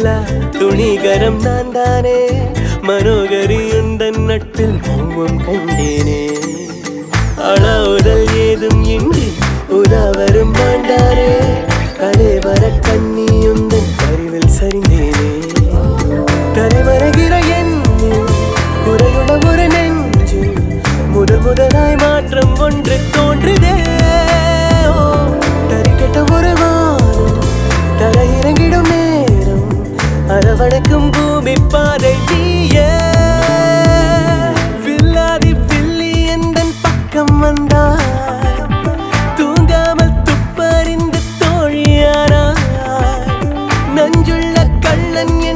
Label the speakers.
Speaker 1: இல்லா துணிகரம் நான் தானே மனோகரி உந்தன் நட்பில் மௌவம் கண்டேனே அளாவுதல் ஏதும் இன்றி உதாவரும் மாண்டாரே கலைவர கண்ணி உந்தன் அறிவில் சரிந்தேனே தலைமறைகிற எண்ணில் குறையுள்ள ஒரு நெஞ்சு முதல் முதலாய் மாற்றம் ஒன்று தோன்றுதே ஓ, தறிக்கெட்ட ஒரு வானம் தரையிறங்கிடும் நேரம் அரவணைக்கும் பூமி பாதை நீயே வில்லாதி வில்லி எந்தன் பக்கம் வந்தாய் தூங்காமல் துப்பறிந்து தோழியானாய் நஞ்சுள்ள கள்ளன்